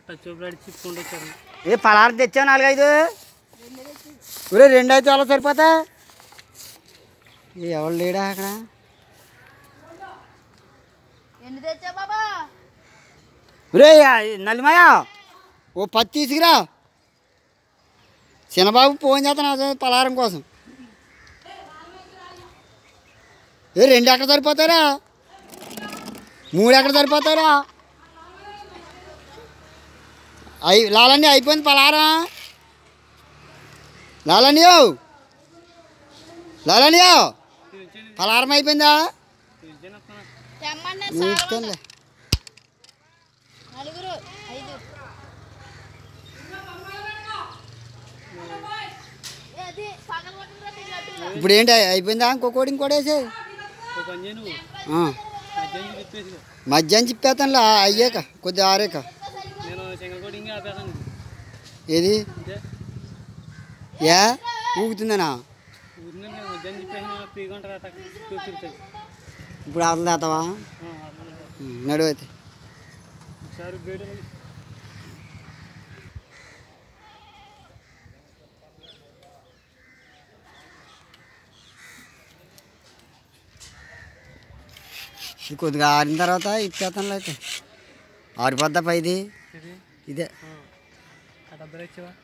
చూపులాడి చిప్పుకుంటూ వచ్చారు ఏ పలారం తెచ్చావు నాలుగైదు ఒరే రెండు అయితే అలా సరిపోతా ఏ ఎవరు లేడా అక్కడ ఎన్ని తెచ్చా బాబా ఒరే నలిమాయ ఓ పత్తి తీసుకురా చిన్నబాబు ఫోన్ చేస్తాను పలారం కోసం ఏ రెండు ఎక్కడ సరిపోతారా మూడు ఎక్కడ సరిపోతారా అయి లాలండి అయిపోయింది పలారం లాలనియో లాలనియో పలారం అయిపోయిందా తెమ్మన్నా నీ ఇష్టంలే నలుగురు ఐదు ఏ, అది పగల కొట్టుకురా తిన్నట్టుగా. ఇప్పుడు ఏంటి అయిపోయిందా ఇంకోటి ఇంకోటి వేసే ఒక పని చేయి నువ్వు మధ్యాహ్నం చెప్పేసి మధ్యాహ్నం చెప్పేస్తానులే అయ్యాక కొద్దిగా ఆరాక నేను సింగల్ కోటి ఇంకా ఆపేస్తాను ఏది అంతే ఏ ఊగుతుందనా ఊరిని నేను మధ్యాహ్నం చెప్పేసి పీకుంటారు అట్ట చూపిస్తాయి ఇప్పుడు అసలు తేతావా నడువు అయితే ఒకసారి బయట ఇది కొద్దిగా ఆరిన తర్వాత ఇచ్చేస్తానులే అయితే ఆరిపోద్దా పైది ఇది ఇదే అట్ట అద్దరు వచ్చావా